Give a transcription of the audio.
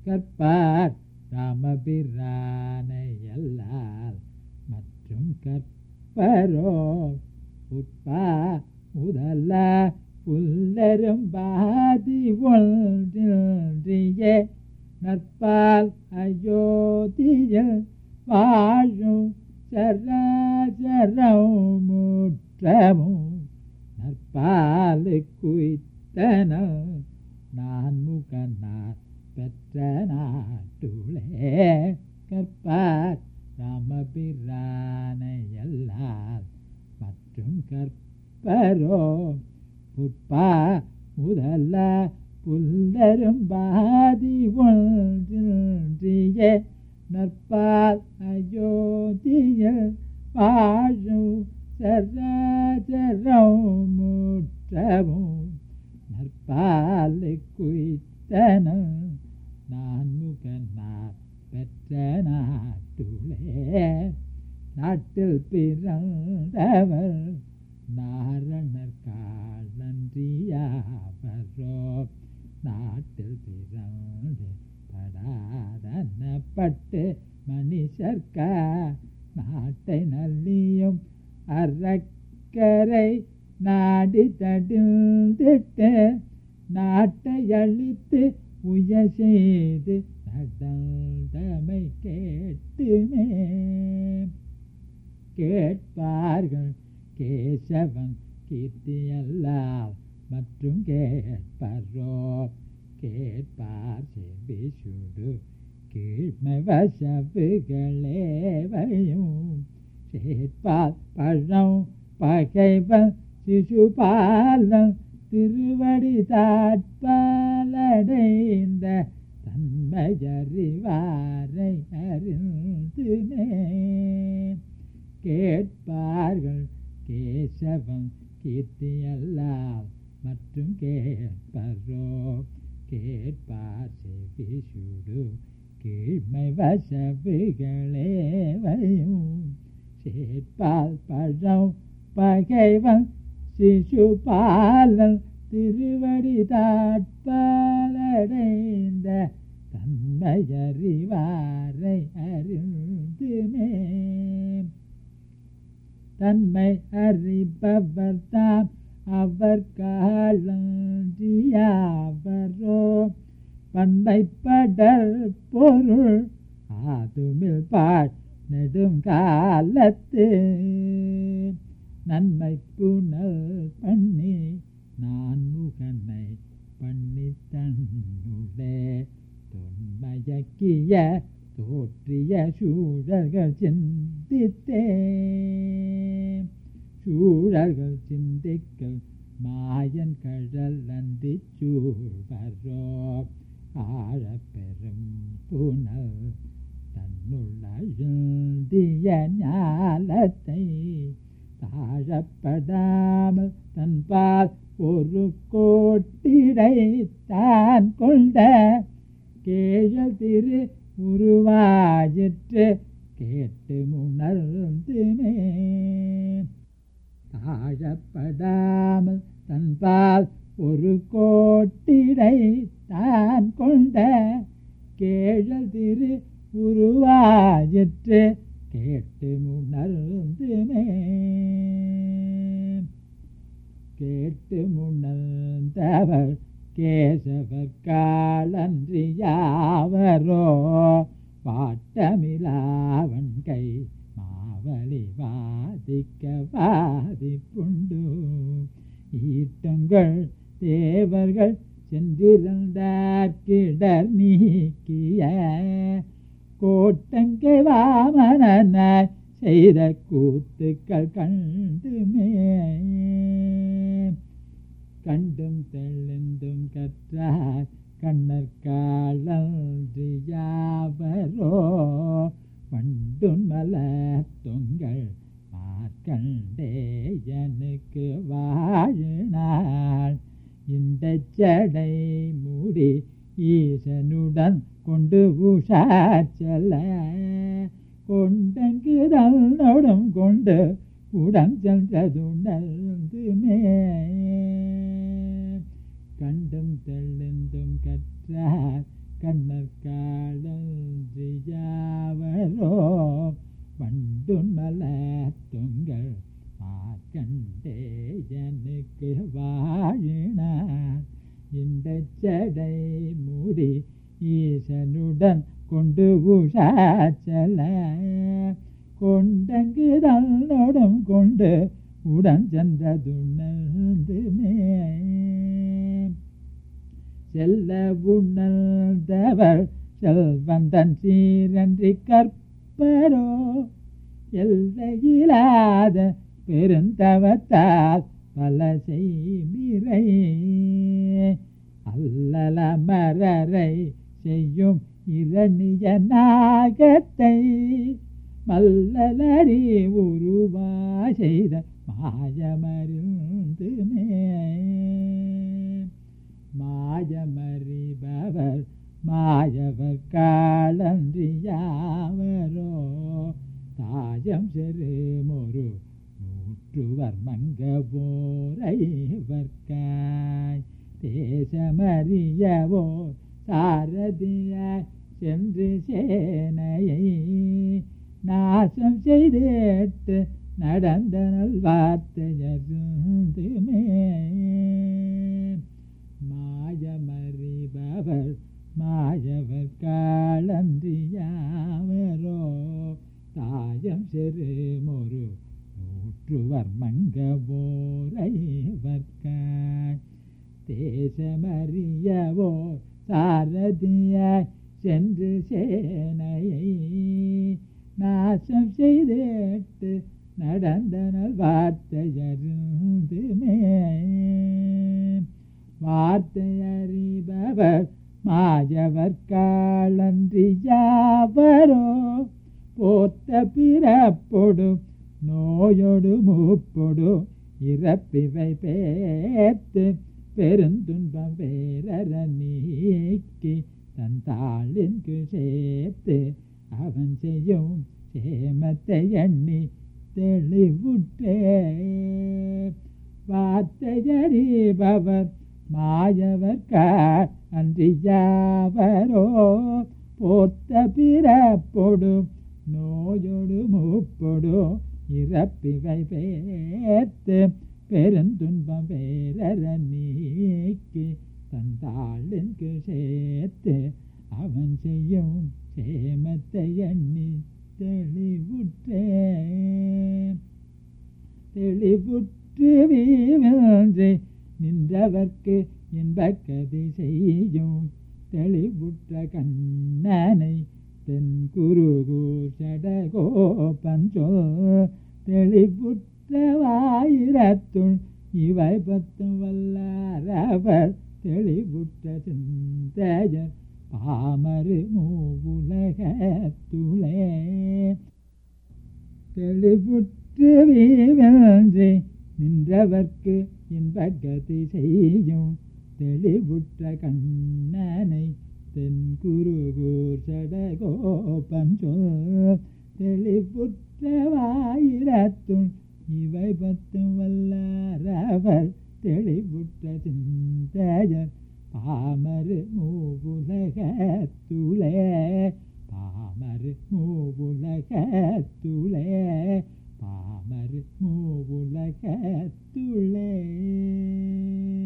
கற்பார் ராமபிரானை எல்லால் மற்றும் கற்பரோ உட்பா முதல்ல புல்லரும்பாதி ஒன்றிய நற்பால் அயோத்தியில் வாழும் சராசரம் முற்றமும் நற்பாலு குய்த்தன நான் முகனார் பெற்ற நாட்டுளே கற்பார் ராமபிரானை எல்லால் மற்றும் கற்பரோ புட்பா முதல்ல புல்லரும்பாதி ஒன்றிய நற்பால் அயோத்தியில் வாழும் சராசரம் முற்றமும் நற்பால் குய்த்தன நான் முகனார் பெற்ற நாட்டுளே நாட்டில் பிறந்தவர் நாரணர் காலன்றியாவரோ நாட்டில் பிறந்து படாதனப்பட்டு மனுஷர்க்கா நாட்டை நல்லியும் அறக்கரை நாடி தடிந்திட்டு நாட்டை அழித்து உய செய்து நடந்தமை கேட்டுமே கேட்பார்கள் கேசவன் கீர்த்தியல்லால் மற்றும் கேட்பரோ கேட்பார் செவி சுடு கீழ்மை வசவுகளேவையும் சேர்ப்பால் பழம் பகைவன் சிசுபாலன் திருவடி தாட்பாலடைந்த தன்மையறிவாரை அறிந்துமே கேட்பார்கள் கேசவன் கீர்த்தியல்லால் மற்றும் கேட்பரோ கேட்பார் செவி சுடு கீழ்மை வசவுகளேவையும் சேர்ப்பால் பழம் பகைவன் சிசுபாலன் திருவடி தாட்பாலடைந்த தன்மையறிவாரை அறிந்துமே தன்மை அறிபவர் தாம் அவர் காலன்றியாவரோ பண்பைப்படல் பொருள் ஆதுமில் பாட் நெடும் காலத்து நன்மை புனல் பண்ணி நான் முகனை பண்ணி தன்னுடே தொன்மயக்கிய தோற்றிய சூழல்கள் சிந்தித்தே சூழல்கள் சிந்திக்கல் மாயன் கடல் நந்தி சூழ்வரோ ஆழப்பெரும் புனல் தன்னுள்ள அழுந்திய ஞாலத்தை தாழப்படாமல் தன்பால் ஒரு கோட்டிடை தான் கொண்ட கேழல் திரு உருவாயிற்று கேட்டு உணர்ந்துமே தாழப்படாமல் தன்பால் ஒரு கோட்டிடை தான் கொண்ட கேழல் திரு உருவாயிற்று கேட்டு உணர்ந்துமே கேட்டு உணர்ந்தவர் கேசவர் காலன்றியாவரோ பாட்டமிலாவன் கை மாவலி வாதிக்க வாதிப்புண்டு ஈட்டங்கள் தேவர்கள் சென்றிருந்தார் கிடர் நீக்கிய கோட்டங்கை வாமனாய் செய்த கூத்துக்கள் கண்டுமே கண்டும் தெளிந்தும் கற்றார் கண்ணற் காலன்றியாவரோ வண்டும் மலர் தொங்கள் மார்க்கண்டே எனக்கு வாழினாள் இந்த சடை மூடி ஈசனுடன் கொண்டு உஷார் செல்ல கொண்டங்குதன்னோடும் கொண்டு உடன் சென்றதுணர்ந்துமே கண்டும் தெளிந்தும் கற்றார் கண்ணர் காடல்றியாவரோ வண்டுமல துங்கள் மார்க்கண்டேயனுக்கு வாழினார் இந்த சடை மூடி ஈசனுடன் கொண்டு உஷாச்சல கொண்டங்கு தன்னோடும் கொண்டு உடன் சென்றதுணர்ந்துமே செல்ல உணர்ந்தவர் செல்வந்தன் சீரன்றி கற்பரோ எல்லையிலாத பெருந்தவத்தால் பல செய்மிரை அல்லல மரரை செய்யும் இரணிய நாகத்தை மல்லலரி உருவா செய்த மாயமருந்துமே மாயமறிபவர் மாயவர் காலன்றியாவரோ தாயம் செருமொரு நூற்றுவர் மங்க போரைவர்காய் தேசமறியவோ சாரதியாய் சென்று சேனையை நாசம் செய்தேட்டு நடந்த நல்வார்த்தையருந்துமே மாயமறிபவர் மாயவர் காலன்றியாவரோ தாயம் செருமொரு நூற்றுவர் மங்க போரைவர்காய் தேசமறியவோ சாரதியாய் சென்று சேனையை நாசம் செய்தேட்டு நடந்த வார்த்தையருந்துமே வார்த்தை அறிபவர் மாயவர் காலன்றியாவரோ போத்த பிறப்பொடு நோயொடு மூப்பொடு இறப்பிவை பேத்து பெருந்துன்பம் வேறற நீக்கி தன் தாளின்கு சேர்த்து அவன் செய்யும் சேமத்தை எண்ணி தெளிவுற்றே வார்த்தையறிபவர் மாயவர் அன்றியாவரோ போத்த பிறப்பொடு நோயொடு மூப்பொடு இறப்பிவை பேத்து பெருந்துன்பம் வேறற நீக்கி தந்தாளின்கு சேர்த்து அவன் செய்யும் சேமத்தை எண்ணி தெளிவுற்றே தெளிவுற்று வீழ்ந்து நின்றவர்க்கு இன்பக்கதி செய்யும் தெளிவுற்ற கண்ணனை தென் குருகூர் சடகோபன் சொல் தெளிவுற்ற வாயிரத்துள் இவை பத்தும் வல்லாரவர் தெளிவுற்ற சிந்தையர் பாமரு மூவுலகத்துளே தெளிவுற்று வீழ்ந்து நின்றவர்க்கு இன்பகதி செய்யும் தெளிவுற்ற கண்ணனை தென் குருகூர் சடகோபன் சொல் தெளிவுற்ற வாயிரத்துள் இவை பத்தும் வல்லாரவர் தெளிவுற்ற சிந்தையர் பாமரு மூவுலகத்துளே பாமரு மூவுலகத்துளே பாமரு மூவுலகத்துளே